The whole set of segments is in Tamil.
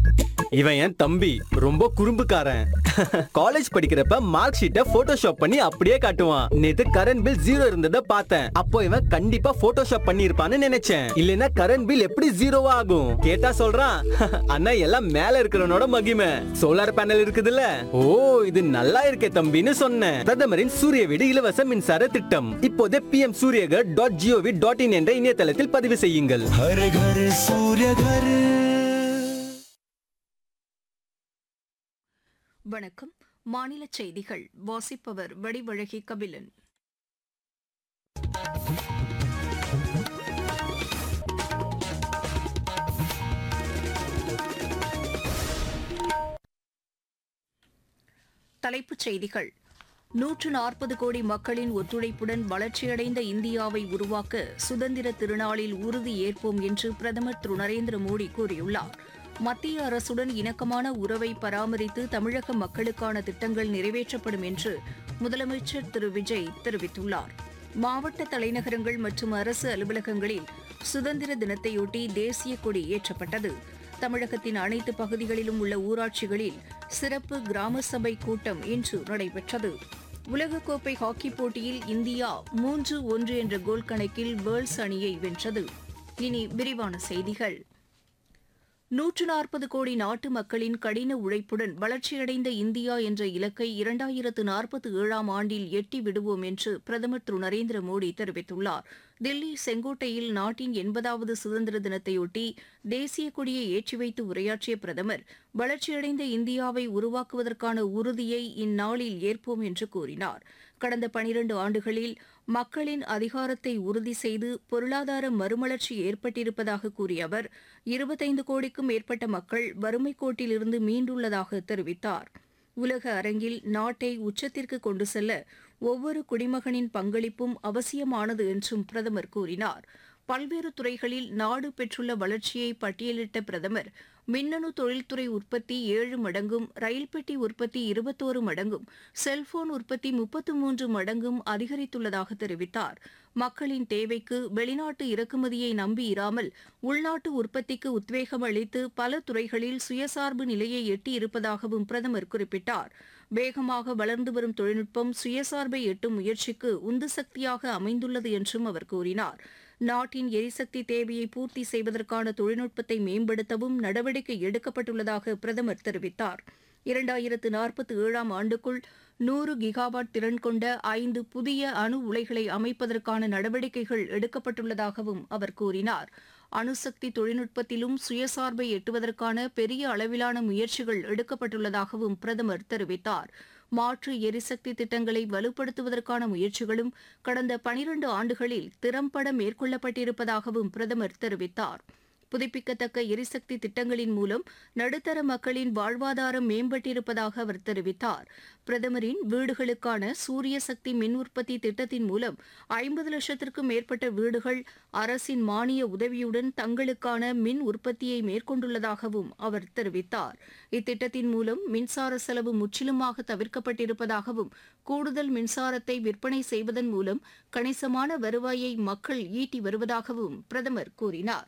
இவன் என் தம்பி ரொம்ப குறும்புக்காரன் காலேஜ் படிக்கிறப்ப மார்க் ஷீட்டை போட்டோஷாப் பண்ணி அப்படியே காட்டுவான் நேத்து கரண்ட் பில் ஜீரோ இருந்ததை பார்த்தேன் அப்போ இவன் கண்டிப்பா போட்டோஷாப் பண்ணி இருப்பான்னு நினைச்சேன் இல்லைன்னா கரண்ட் பில் எப்படி ஜீரோவா ஆகும் கேட்டா சொல்றான் அண்ணா எல்லாம் மேல இருக்கிறவனோட மகிமை சோலார் பேனல் இருக்குதுல்ல ஓ இது நல்லா இருக்கே தம்பின்னு சொன்னேன் பிரதமரின் சூரிய வீடு இலவச மின்சார திட்டம் இப்போதே PM Suryaghar dot G O V dot in என்ற இணையதளத்தில் பதிவு செய்யுங்கள் हर घर सूर्य घर வணக்கம் மாநில செய்திகள் வாசிப்பவர் வடிவழகி கபிலன் தலைப்புச் செய்திகள் நூற்று நாற்பது கோடி மக்களின் ஒத்துழைப்புடன் வளர்ச்சியடைந்த இந்தியாவை உருவாக்க சுதந்திர திருநாளில் உறுதி ஏற்போம் என்று பிரதமர் திரு நரேந்திர மோடி கூறியுள்ளார் மத்திய அரசுடன் இணக்கமான உறவை பராமரித்து தமிழக மக்களுக்கான திட்டங்கள் நிறைவேற்றப்படும் என்று முதலமைச்சர் திரு விஜய் தெரிவித்துள்ளார் மாவட்ட தலைநகரங்கள் மற்றும் அரசு அலுவலகங்களில் சுதந்திர தினத்தையொட்டி தேசிய கொடி ஏற்றப்பட்டது தமிழகத்தின் அனைத்து பகுதிகளிலும் உள்ள ஊராட்சிகளில் சிறப்பு கிராம சபை கூட்டம் இன்று நடைபெற்றது உலகக்கோப்பை ஹாக்கி போட்டியில் இந்தியா மூன்று ஒன்று என்ற கோல் கணக்கில் வேர்ல்ஸ் அணியை வென்றது இனி விரிவான செய்திகள் நூற்று நாற்பது கோடி நாட்டு மக்களின் கடின உழைப்புடன் வளர்ச்சியடைந்த இந்தியா என்ற இலக்கை இரண்டாயிரத்து நாற்பத்தி ஏழாம் ஆண்டில் எட்டி விடுவோம் என்று பிரதமர் திரு நரேந்திர மோடி தெரிவித்துள்ளார் தில்லி செங்கோட்டையில் நாட்டின் எண்பதாவது சுதந்திர தினத்தையொட்டி தேசிய கொடியை ஏற்றி வைத்து உரையாற்றிய பிரதமர் வளர்ச்சியடைந்த இந்தியாவை உருவாக்குவதற்கான உறுதியை இந்நாளில் ஏற்போம் என்று கூறினார் கடந்த பனிரண்டு ஆண்டுகளில் மக்களின் அதிகாரத்தை உறுதி செய்து பொருளாதார மறுமலர்ச்சி ஏற்பட்டிருப்பதாக கூறிய அவர் இருபத்தைந்து கோடிக்கும் மேற்பட்ட மக்கள் வறுமைக் கோட்டிலிருந்து மீண்டுள்ளதாக தெரிவித்தார் உலக அரங்கில் நாட்டை உச்சத்திற்கு கொண்டு செல்ல ஒவ்வொரு குடிமகனின் பங்களிப்பும் அவசியமானது என்றும் பிரதமர் கூறினார் பல்வேறு துறைகளில் நாடு பெற்றுள்ள வளர்ச்சியை பட்டியலிட்ட பிரதமர் மின்னணு தொழில்துறை உற்பத்தி ஏழு மடங்கும் ரயில் பெட்டி உற்பத்தி இருபத்தோரு மடங்கும் செல்போன் உற்பத்தி முப்பத்து மூன்று மடங்கும் அதிகரித்துள்ளதாக தெரிவித்தார் மக்களின் தேவைக்கு வெளிநாட்டு இறக்குமதியை நம்பி இராமல் உள்நாட்டு உற்பத்திக்கு உத்வேகம் அளித்து பல துறைகளில் சுயசார்பு நிலையை எட்டியிருப்பதாகவும் பிரதமர் குறிப்பிட்டார் வேகமாக வளர்ந்து வரும் தொழில்நுட்பம் சுயசார்பை எட்டும் முயற்சிக்கு உந்து சக்தியாக அமைந்துள்ளது என்றும் அவர் கூறினார் நாட்டின் எரிசக்தி தேவையை பூர்த்தி செய்வதற்கான தொழில்நுட்பத்தை மேம்படுத்தவும் நடவடிக்கை எடுக்கப்பட்டுள்ளதாக பிரதமர் தெரிவித்தார் இரண்டாயிரத்து நாற்பத்தி ஏழாம் ஆண்டுக்குள் நூறு கிகாவாட் திறன் கொண்ட ஐந்து புதிய அணு உலைகளை அமைப்பதற்கான நடவடிக்கைகள் எடுக்கப்பட்டுள்ளதாகவும் அவர் கூறினார் அணுசக்தி தொழில்நுட்பத்திலும் சுயசார்பை எட்டுவதற்கான பெரிய அளவிலான முயற்சிகள் எடுக்கப்பட்டுள்ளதாகவும் பிரதமர் தெரிவித்தார் மாற்று எரிசக்தி திட்டங்களை வலுப்படுத்துவதற்கான முயற்சிகளும் கடந்த பனிரண்டு ஆண்டுகளில் திறம்பட மேற்கொள்ளப்பட்டிருப்பதாகவும் பிரதமர் தெரிவித்தார் புதுப்பிக்கத்தக்க எரிசக்தி திட்டங்களின் மூலம் நடுத்தர மக்களின் வாழ்வாதாரம் மேம்பட்டிருப்பதாக அவர் தெரிவித்தார் பிரதமரின் வீடுகளுக்கான சூரிய சக்தி மின் உற்பத்தி திட்டத்தின் மூலம் ஐம்பது லட்சத்திற்கும் மேற்பட்ட வீடுகள் அரசின் மானிய உதவியுடன் தங்களுக்கான மின் உற்பத்தியை மேற்கொண்டுள்ளதாகவும் அவர் தெரிவித்தார் இத்திட்டத்தின் மூலம் மின்சார செலவு முற்றிலுமாக தவிர்க்கப்பட்டிருப்பதாகவும் கூடுதல் மின்சாரத்தை விற்பனை செய்வதன் மூலம் கணிசமான வருவாயை மக்கள் ஈட்டி வருவதாகவும் பிரதமர் கூறினார்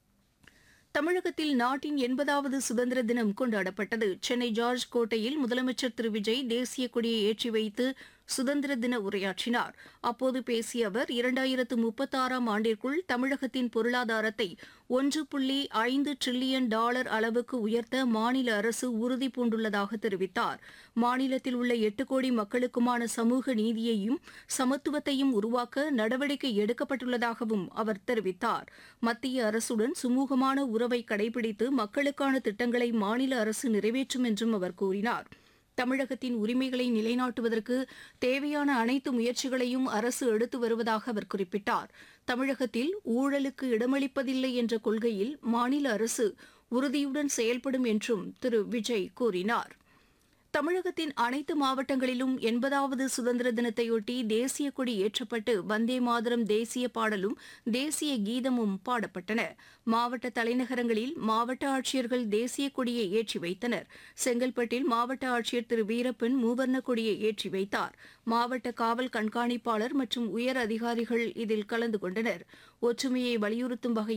தமிழகத்தில் நாட்டின் எண்பதாவது சுதந்திர தினம் கொண்டாடப்பட்டது சென்னை ஜார்ஜ் கோட்டையில் முதலமைச்சர் திரு விஜய் தேசிய கொடியை ஏற்றி வைத்து சுதந்திர தின உரையாற்றினார் அப்போது பேசிய அவர் இரண்டாயிரத்து முப்பத்தாறாம் ஆண்டிற்குள் தமிழகத்தின் பொருளாதாரத்தை ஒன்று புள்ளி ஐந்து டிரில்லியன் டாலர் அளவுக்கு உயர்த்த மாநில அரசு உறுதி பூண்டுள்ளதாக தெரிவித்தார் மாநிலத்தில் உள்ள எட்டு கோடி மக்களுக்குமான சமூக நீதியையும் சமத்துவத்தையும் உருவாக்க நடவடிக்கை எடுக்கப்பட்டுள்ளதாகவும் அவர் தெரிவித்தார் மத்திய அரசுடன் சுமூகமான உறவை கடைபிடித்து மக்களுக்கான திட்டங்களை மாநில அரசு நிறைவேற்றும் என்றும் அவர் கூறினார் தமிழகத்தின் உரிமைகளை நிலைநாட்டுவதற்கு தேவையான அனைத்து முயற்சிகளையும் அரசு எடுத்து வருவதாக அவர் குறிப்பிட்டார் தமிழகத்தில் ஊழலுக்கு இடமளிப்பதில்லை என்ற கொள்கையில் மாநில அரசு உறுதியுடன் செயல்படும் என்றும் திரு விஜய் கூறினார் தமிழகத்தின் அனைத்து மாவட்டங்களிலும் எண்பதாவது சுதந்திர தினத்தையொட்டி தேசிய கொடி ஏற்றப்பட்டு வந்தே மாதரம் தேசிய பாடலும் தேசிய கீதமும் பாடப்பட்டன மாவட்ட தலைநகரங்களில் மாவட்ட ஆட்சியர்கள் தேசிய கொடியை ஏற்றி வைத்தனர் செங்கல்பட்டில் மாவட்ட ஆட்சியர் திரு வீரப்பன் மூவர்ண கொடியை ஏற்றி வைத்தார் மாவட்ட காவல் கண்காணிப்பாளர் மற்றும் உயர் அதிகாரிகள் இதில் கலந்து கொண்டனர் ஒற்றுமையை வலியுறுத்தும் வகையில்